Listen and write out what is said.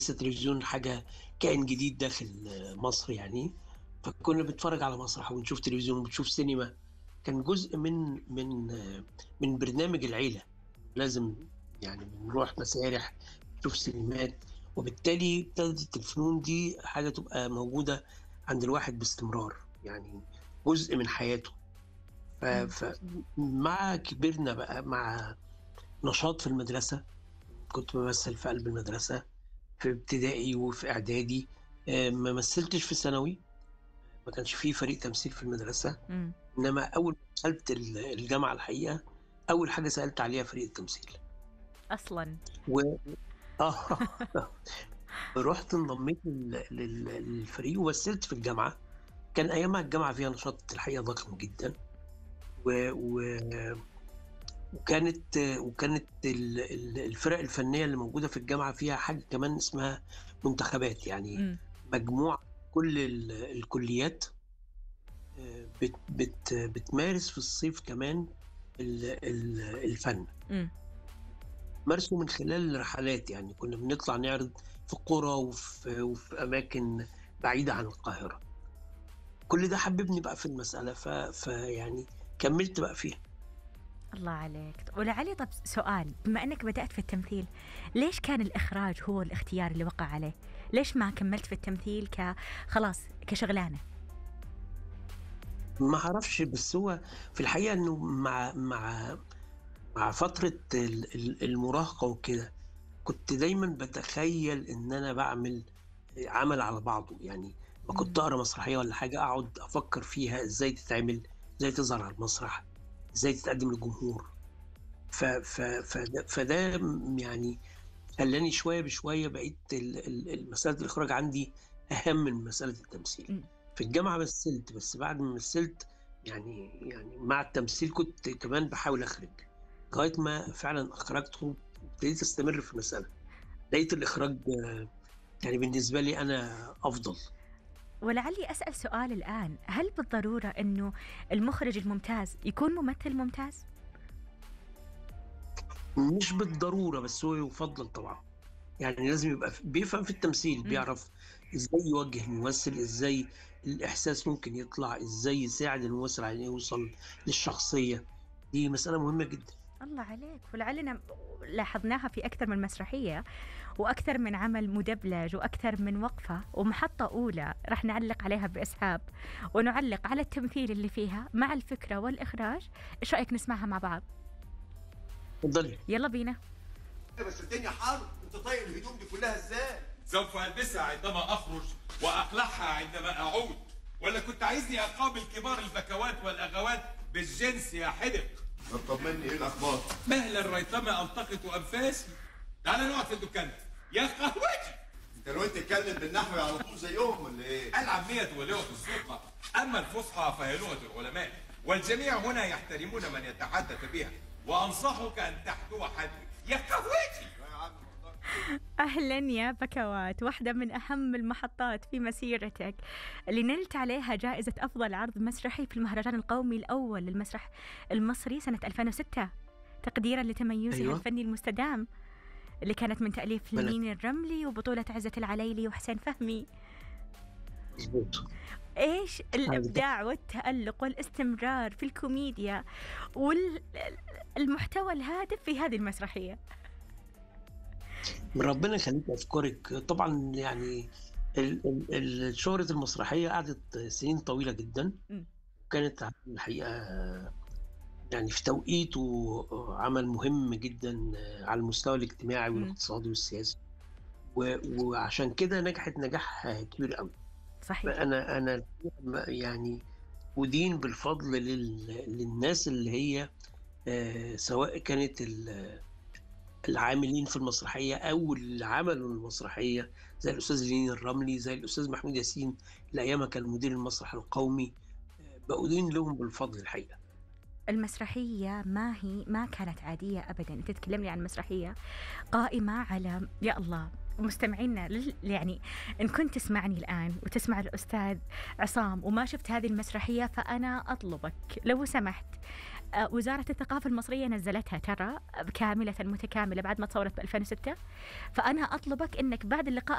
التلفزيون حاجة كائن جديد داخل مصر يعني فكنا بنتفرج على مسرح ونشوف تلفزيون ونشوف سينما كان جزء من من من برنامج العيلة لازم يعني بنروح مسارح نشوف سينمات وبالتالي ابتدت الفنون دي حاجة تبقى موجودة عند الواحد باستمرار يعني جزء من حياته ف... إمم. فمع كبرنا بقى مع نشاط في المدرسة كنت بامثّل في قلب المدرسة في ابتدائي وفي إعدادي آآ ما مثّلتش في ثانوي ما كانش في فريق تمثيل في المدرسة إمم. إنما أول ما دخلت ال الجامعة الحقيقة أول حاجة سألت عليها فريق التمثيل أصلًا. و آه رُحت انضميت لل لل للفريق ومثّلت في الجامعة كان أيامها الجامعة فيها نشاط الحقيقة ضخم جدًا و و وكانت وكانت ال ال الفرق الفنية اللي موجودة في الجامعة فيها حاجة كمان اسمها منتخبات، يعني إمم. مجموعة كل ال الكليات آآ بت بت بتمارس في الصيف كمان ال ال الفن. إمم. مارسوا من خلال رحلات، يعني كنا بنطلع نعرض في قرى وفي وفي أماكن بعيدة عن القاهرة. كل ده حبّبني بقى في المسألة ف فيعني كمّلت بقى فيها. الله عليك. طب ولعلي طب سؤال، بما إنك بدأت في التمثيل، ليش كان الإخراج هو الاختيار اللي وقع عليه؟ ليش ما كمّلت في التمثيل ك خلاص كشغلانة؟ ما أعرفش، بس هو في الحقيقة إنه مع مع مع فترة ال ال المراهقة وكده، كنت دايمًا باتخيّل إن أنا باعمل آآ عمل على بعضه، يعني أمّا كنت إمم. أقرا مسرحية والّا حاجة أقعد أفكّر فيها إزاي تتعمل، إزاي تظهر على المسرح، إزاي تتقدّم للجمهور. ف ف فد فده م يعني خلّاني شوية بشوية بقيت ال ال ال مسألة الإخراج عندي أهَم من مسألة التمثيل. إمم. في الجامعة مثّلت، بس بعد ما مثّلت يعني يعني مع التمثيل كنت كمان باحاول أخرج، لغاية ما فعلًا أخرجت وابتديت أستمر في المسألة. لقيت الإخراج يعني بالنسبة لي أنا أفضل. ولعلي أسأل سؤال الآن، هل بالضرورة إنه المخرج الممتاز يكون ممثل ممتاز؟ مش بالضرورة، بس هو يُفضّل طبعًا. يعني لازم يبقى ف بيفهم في التمثيل، إمم. بيعرف إزاي يوجّه الممثل، إزاي الإحساس ممكن يطلع، إزاي يساعد الممثل على إنه يوصل للشخصية، دي مسألة مهمة جدًا. الله عليك، ولعلنا لاحظناها في أكثر من مسرحية وأكثر من عمل مدبلج وأكثر من وقفة ومحطة أولى راح نعلّق عليها بإسهاب ونعلّق على التمثيل اللي فيها مع الفكرة والإخراج، إيش رأيك نسمعها مع بعض؟ اتفضلي. يالّا بينا. بس الدنيا حر انت طايق الهدوم دي كلها ازاي سوف ألبسها عندما أخرج وأقلعها عندما أعود ولا كنت عايزني أقابل كبار البكوات والأغوات بالجنس يا حدق طب طمني ايه الاخبار مهلا ريثما ألتقط أنفاسي تعال نقعد في الدكان يا قهوتي انت لو انت تتكلم بالنحو على طول زيهم ولا ايه العامية ولغة السلطة أما الفصحى فهي لغة العلماء والجميع هنا يحترمون من يتحدث بها وأنصحك أن تحدو حدك يا قهوتي يا عم أهلا يا بكوات واحدة من أهم المحطات في مسيرتك اللي نلت عليها جائزة أفضل عرض مسرحي في المهرجان القومي الأول للمسرح المصري سنة 2006 تقديرا لتميزها أيوة. الفني المستدام اللي كانت من تأليف بلد. لمين الرملي وبطولة عزة العليلي وحسين فهمي مضبوط. ايش الابداع والتالق والاستمرار في الكوميديا والمحتوى الهادف في هذه المسرحيه ربنا يخليك أشكرك. طبعًا يعني ال ال ال شهرة المسرحية قعدت سنين طويلة جدًا، إمم. كانت الحقيقة يعني في توقيته عمل مهم جدًا على المستوى الاجتماعي إمم. والاقتصادي والسياسي، و وعشان كده نجحت نجاح كبير أوي. صحيح فأنا أنا م يعني أدين بالفضل لل للناس اللي هي آآ سواء كانت ال العاملين في المسرحية أو اللي عملوا المسرحية زي الأستاذ لمين الرملي، زي الأستاذ محمود ياسين اللي أيامها كان مدير المسرح القومي، آآ بأدين لهم بالفضل الحقيقة. المسرحيه ما هي ما كانت عاديه ابدا انت تتكلمني عن مسرحيه قائمه على يا الله مستمعينا لل- يعني ان كنت تسمعني الان وتسمع الاستاذ عصام وما شفت هذه المسرحيه فانا اطلبك لو سمحت آه، وزارة الثقافة المصرية نزلتها ترى كاملة متكاملة بعد ما تصورت ب 2006 فأنا أطلبك أنك بعد اللقاء